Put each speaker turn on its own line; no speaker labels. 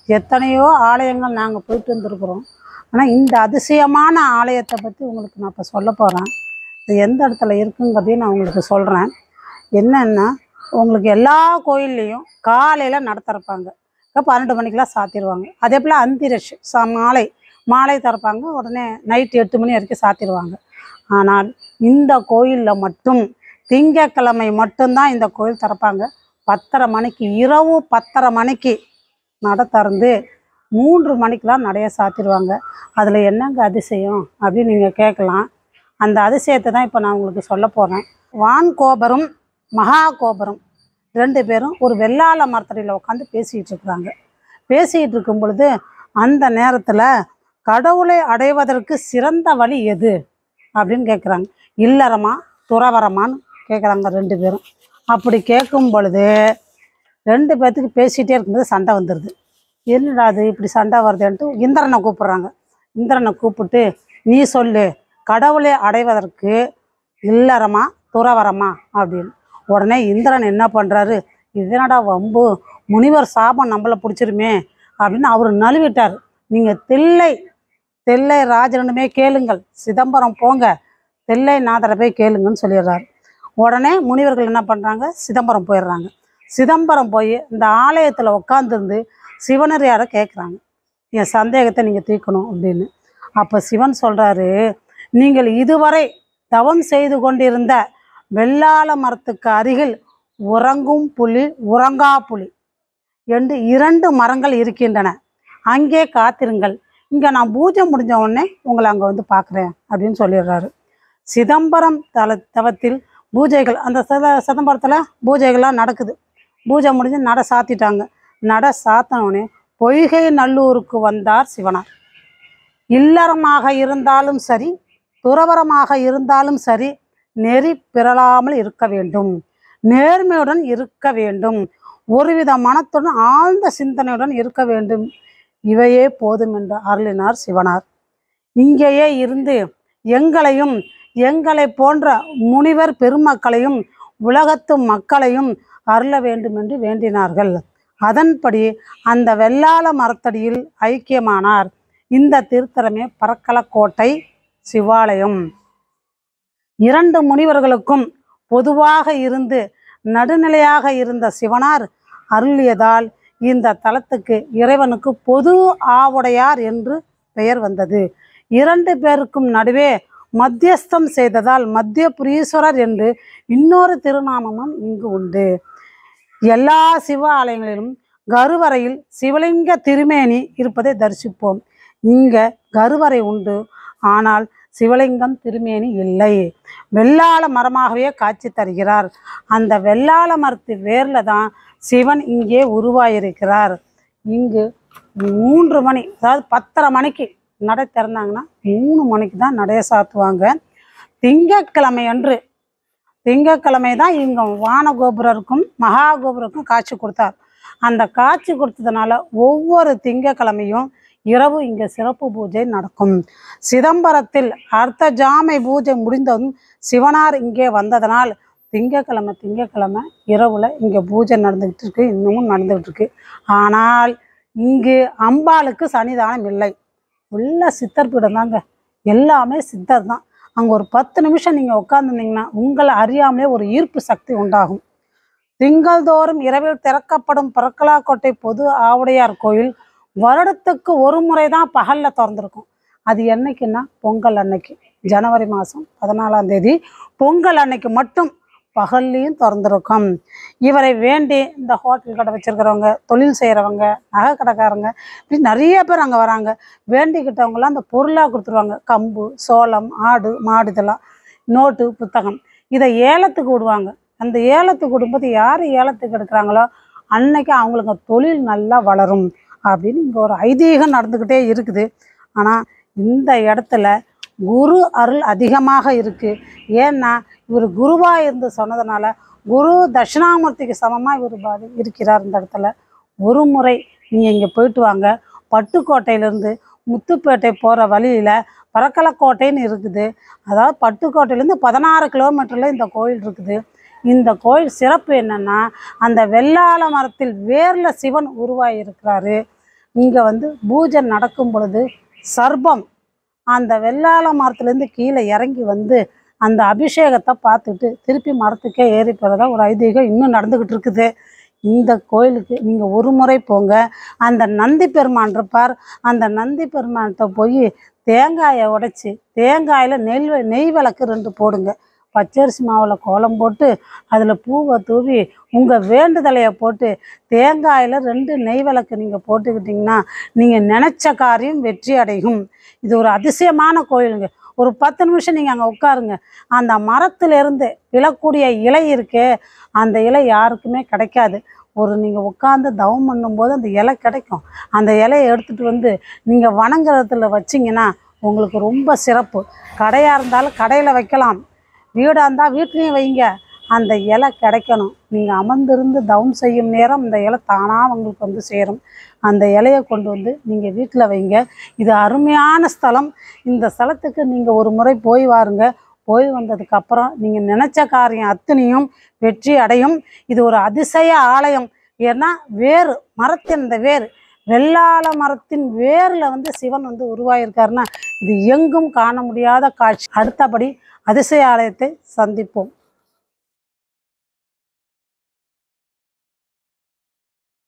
எத்தனையோ ஆலயங்கள் நாங்கள் போயிட்டு வந்திருக்கிறோம் ஆனால் இந்த அதிசயமான ஆலயத்தை பற்றி உங்களுக்கு நான் இப்போ சொல்ல போகிறேன் இது எந்த இடத்துல இருக்குங்கிறதையும் நான் உங்களுக்கு சொல்கிறேன் என்னென்னா உங்களுக்கு எல்லா கோயில்லையும் காலையில் நட திறப்பாங்க இப்போ பன்னெண்டு மணிக்கெலாம் சாத்திடுவாங்க அதே போல் அந்திரஷ் சா மாலை மாலை திறப்பாங்க உடனே நைட் எட்டு மணி வரைக்கும் சாத்திடுவாங்க ஆனால் இந்த கோயிலில் மட்டும் திங்கக்கிழமை மட்டும்தான் இந்த கோயில் திறப்பாங்க பத்தரை மணிக்கு இரவு பத்தரை மணிக்கு நட திறந்து மூன்று மணிக்கெலாம் நடைய சாத்திடுவாங்க அதில் என்னங்க அதிசயம் அப்படின்னு நீங்கள் கேட்கலாம் அந்த அதிசயத்தை தான் இப்போ நான் உங்களுக்கு சொல்ல போகிறேன் வான் கோபுரம் மகா கோபுரம் ரெண்டு பேரும் ஒரு வெள்ளாள மரத்தடியில் உட்காந்து பேசிகிட்டு இருக்கிறாங்க பேசிகிட்டு இருக்கும் பொழுது அந்த நேரத்தில் கடவுளை அடைவதற்கு சிறந்த வழி எது அப்படின்னு கேட்குறாங்க இல்லறமா துறவரமான்னு கேட்குறாங்க ரெண்டு பேரும் அப்படி கேட்கும் பொழுது ரெண்டு பேர்த்துக்கு பேசிகிட்டே இருக்கும்போது சண்டை வந்துடுது என்னடா அது இப்படி சண்டை வருதுன்ட்டு இந்திரனை கூப்பிட்றாங்க இந்திரனை கூப்பிட்டு நீ சொல்லு கடவுளை அடைவதற்கு இல்லறமா துறவரமா அப்படின்னு உடனே இந்திரன் என்ன பண்ணுறாரு இதனடா வம்பு முனிவர் சாபம் நம்மளை பிடிச்சிருமே அப்படின்னு அவர் நழுவிட்டார் நீங்கள் தில்லை தில்லை ராஜனிடமே கேளுங்கள் சிதம்பரம் போங்க தில்லை நாதரை போய் கேளுங்கன்னு சொல்லிடுறாரு உடனே முனிவர்கள் என்ன பண்ணுறாங்க சிதம்பரம் போயிடுறாங்க சிதம்பரம் போய் இந்த ஆலயத்தில் உட்காந்துருந்து சிவனரியார கேட்குறாங்க என் சந்தேகத்தை நீங்கள் தீர்க்கணும் அப்படின்னு அப்போ சிவன் சொல்கிறாரு நீங்கள் இதுவரை தவம் செய்து கொண்டிருந்த வெள்ளாள மரத்துக்கு அருகில் உறங்கும் புலி உறங்கா புலி என்று இரண்டு மரங்கள் இருக்கின்றன அங்கே காத்திருங்கள் இங்கே நான் பூஜை முடிஞ்ச உடனே உங்களை அங்கே வந்து பார்க்குறேன் அப்படின்னு சொல்லிடுறாரு சிதம்பரம் தல தவத்தில் பூஜைகள் அந்த சித சிதம்பரத்தில் பூஜைகள்லாம் நடக்குது பூஜை முடிஞ்சு நட சாத்திட்டாங்க நட சாத்தினோடனே பொய்கை நல்லூருக்கு வந்தார் சிவனார் இல்லறமாக இருந்தாலும் சரி துறவரமாக இருந்தாலும் சரி நெறி பிறழாமல் இருக்க வேண்டும் நேர்மையுடன் இருக்க வேண்டும் ஒருவித மனத்துடன் ஆழ்ந்த சிந்தனையுடன் இருக்க வேண்டும் இவையே போதும் என்று அருளினார் சிவனார் இங்கேயே இருந்து எங்களையும் எங்களை போன்ற முனிவர் பெருமக்களையும் உலகத்து மக்களையும் அருள வேண்டும் என்று வேண்டினார்கள் அதன்படி அந்த வெள்ளாள மரத்தடியில் ஐக்கியமானார் இந்த திருத்தலமே பரக்கலக்கோட்டை சிவாலயம் இரண்டு முனிவர்களுக்கும் பொதுவாக இருந்து நடுநிலையாக இருந்த சிவனார் அருளியதால் இந்த தலத்துக்கு இறைவனுக்கு பொது ஆவுடையார் என்று பெயர் வந்தது இரண்டு பேருக்கும் நடுவே மத்தியஸ்தம் செய்ததால் மத்திய புரீஸ்வரர் என்று இன்னொரு திருநாமமும் இங்கு உண்டு எல்லா சிவ ஆலயங்களிலும் கருவறையில் சிவலிங்க திருமேனி இருப்பதை தரிசிப்போம் இங்க கருவறை உண்டு ஆனால் சிவலிங்கம் திருமேனி இல்லை வெள்ளாள மரமாகவே காட்சி தருகிறார் அந்த வெள்ளாள மரத்து வேரில் தான் சிவன் இங்கே உருவாயிருக்கிறார் இங்கு மூன்று மணி அதாவது பத்தரை மணிக்கு நடை திறந்தாங்கன்னா மூணு மணிக்கு தான் நடைய சாத்துவாங்க திங்கட்கிழமை அன்று திங்கட்கிழமை தான் இவங்க வானகோபுரருக்கும் மகா கோபுரருக்கும் காட்சி கொடுத்தார் அந்த காட்சி கொடுத்ததுனால ஒவ்வொரு திங்கட்கிழமையும் இரவு இங்கே சிறப்பு பூஜை நடக்கும் சிதம்பரத்தில் அர்த்த ஜாமை பூஜை முடிந்ததும் சிவனார் இங்கே வந்ததனால் திங்கக்கிழமை திங்கக்கிழமை இரவில் இங்கே பூஜை நடந்துக்கிட்டு இருக்கு இன்னமும் நடந்துக்கிட்டு இருக்கு ஆனால் இங்கு அம்பாளுக்கு சன்னிதானம் இல்லை உள்ள சித்தர் பீடம் தாங்க எல்லாமே சித்தர் தான் அங்கே ஒரு பத்து நிமிஷம் நீங்கள் உட்காந்துருந்தீங்கன்னா உங்களை அறியாமலே ஒரு ஈர்ப்பு சக்தி உண்டாகும் திங்கள்தோறும் இரவில் திறக்கப்படும் பரக்கலாக்கோட்டை பொது ஆவுடையார் கோயில் வருடத்துக்கு ஒரு முறை தான் பகலில் திறந்துருக்கும் அது என்னைக்குன்னா பொங்கல் அன்னைக்கு ஜனவரி மாதம் பதினாலாம் தேதி பொங்கல் அன்னைக்கு மட்டும் பகல்லையும் திறந்துருக்கும் இவரை வேண்டி இந்த ஹோட்டல் கடை வச்சுருக்கிறவங்க தொழில் செய்கிறவங்க நகை கடைக்காரங்க இப்படி நிறைய பேர் அங்கே வராங்க வேண்டிக்கிட்டவங்களாம் அந்த பொருளாக கொடுத்துருவாங்க கம்பு சோளம் ஆடு மாடு இதெல்லாம் நோட்டு புத்தகம் இதை ஏலத்துக்கு விடுவாங்க அந்த ஏலத்துக்கு விடும்போது யார் ஏலத்துக்கு எடுக்கிறாங்களோ அன்னைக்கு அவங்களுக்கு தொழில் நல்லா வளரும் அப்படின்னு இங்கே ஒரு ஐதீகம் நடந்துக்கிட்டே இருக்குது ஆனால் இந்த இடத்துல குரு அருள் அதிகமாக இருக்குது ஏன்னா இவர் குருவாக இருந்து சொன்னதுனால குரு தட்சிணாமூர்த்திக்கு சமமாக இவர் பாதி இருக்கிறார் இந்த இடத்துல ஒரு முறை நீங்கள் இங்கே போயிட்டு வாங்க பட்டுக்கோட்டையிலேருந்து முத்துப்பேட்டை போகிற வழியில் பரக்கலக்கோட்டைன்னு இருக்குது அதாவது பட்டுக்கோட்டையிலேருந்து பதினாறு கிலோமீட்டரில் இந்த கோயில் இருக்குது இந்த கோயில் சிறப்பு என்னென்னா அந்த வெள்ளாள மரத்தில் வேரில் சிவன் உருவாகி இருக்கிறாரு இங்கே வந்து பூஜை நடக்கும் பொழுது சர்ப்பம் அந்த வெள்ளாள மரத்துலேருந்து கீழே இறங்கி வந்து அந்த அபிஷேகத்தை பார்த்துட்டு திருப்பி மரத்துக்கே ஏறி போகிறதா ஒரு ஐதீகம் இன்னும் நடந்துக்கிட்டு இருக்குது இந்த கோயிலுக்கு நீங்கள் ஒரு முறை போங்க அந்த நந்தி பெருமான் இருப்பார் அந்த நந்தி பெருமான்கிட்ட போய் தேங்காயை உடைச்சி தேங்காயில் நெல் நெய் விளக்கு ரெண்டு போடுங்க பச்சரிசி மாவில் கோலம் போட்டு அதில் பூவை தூவி உங்கள் வேண்டுதலையை போட்டு தேங்காயில் ரெண்டு நெய் விளக்கு நீங்கள் போட்டுக்கிட்டிங்கன்னா நீங்கள் நினச்ச காரியம் வெற்றி அடையும் இது ஒரு அதிசயமான கோயிலுங்க ஒரு பத்து நிமிஷம் நீங்கள் அங்கே உட்காருங்க அந்த மரத்திலிருந்து விழக்கூடிய இலை இருக்கே அந்த இலை யாருக்குமே கிடைக்காது ஒரு நீங்கள் உட்காந்து தவம் பண்ணும்போது அந்த இலை கிடைக்கும் அந்த இலையை எடுத்துகிட்டு வந்து நீங்கள் வணங்குறதுல வச்சிங்கன்னா உங்களுக்கு ரொம்ப சிறப்பு கடையாக இருந்தாலும் கடையில் வைக்கலாம் வீடாக இருந்தால் வீட்லேயும் வைங்க அந்த இலை கிடைக்கணும் நீங்கள் அமர்ந்திருந்து தவம் செய்யும் நேரம் இந்த இலை தானாக உங்களுக்கு வந்து சேரும் அந்த இலையை கொண்டு வந்து நீங்கள் வீட்டில் வைங்க இது அருமையான ஸ்தலம் இந்த ஸ்தலத்துக்கு நீங்கள் ஒரு முறை போய் வாருங்க போய் வந்ததுக்கப்புறம் நீங்கள் நினச்ச காரியம் அத்தனையும் வெற்றி அடையும் இது ஒரு அதிசய ஆலயம் ஏன்னா வேறு மரத்தின் இந்த வேர் வெள்ளாள மரத்தின் வேரில் வந்து சிவன் வந்து உருவாயிருக்காருன்னா இது எங்கும் காண முடியாத காட்சி அடுத்தபடி அதிசய ஆலயத்தை சந்திப்போம்